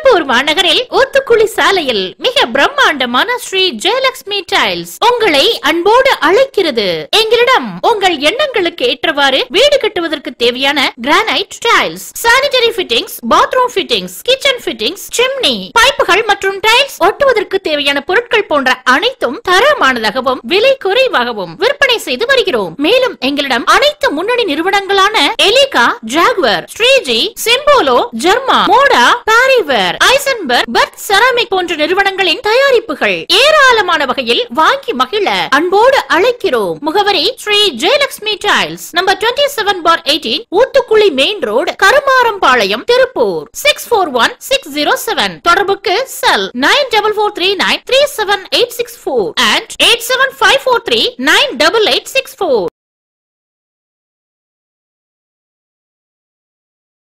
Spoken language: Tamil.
திருப்பூர் மாநகரில் ஊத்துக்குளி சாலையில் மிக பிரம்மாண்டமான ஸ்ரீ ஜெயலட்சுமி டைல்ஸ் உங்களை அன்போடு அழைக்கிறது எங்களிடம் உங்கள் எண்ணங்களுக்கு ஏற்றவாறு வீடு கட்டுவதற்கு தேவையான granite tiles sanitary fittings bathroom fittings kitchen fittings chimney பைப்புகள் மற்றும் டைல்ஸ் ஒட்டுவதற்கு தேவையான பொருட்கள் போன்ற அனைத்தும் தரமானதாகவும் விலை குறைவாகவும் விற்பனை செய்து வருகிறோம் மேலும் எங்களிடம் அனைத்து முன்னணி நிறுவனங்களான எலிகா ஜாகுவர் ஸ்ரீஜி சிம்போலோ ஜெர்மா மோடா பாரிவர் ஐசன்பர்க் பர்த் செராமிக் போன்ற நிறுவனங்களின் தயாரிப்புகள் ஏராளமான வகையில் வாங்கி மகிழ அன்போடு அழைக்கிறோம் முகவரி Shri Jayalakshmi tiles number twenty seven bar eighteen Uthukuli main road Karumarampalayam Tiruppur six four one six zero seven தொடர்புக்கு cell nine double four three nine three seven eight six four and eight seven five four three nine double eight six four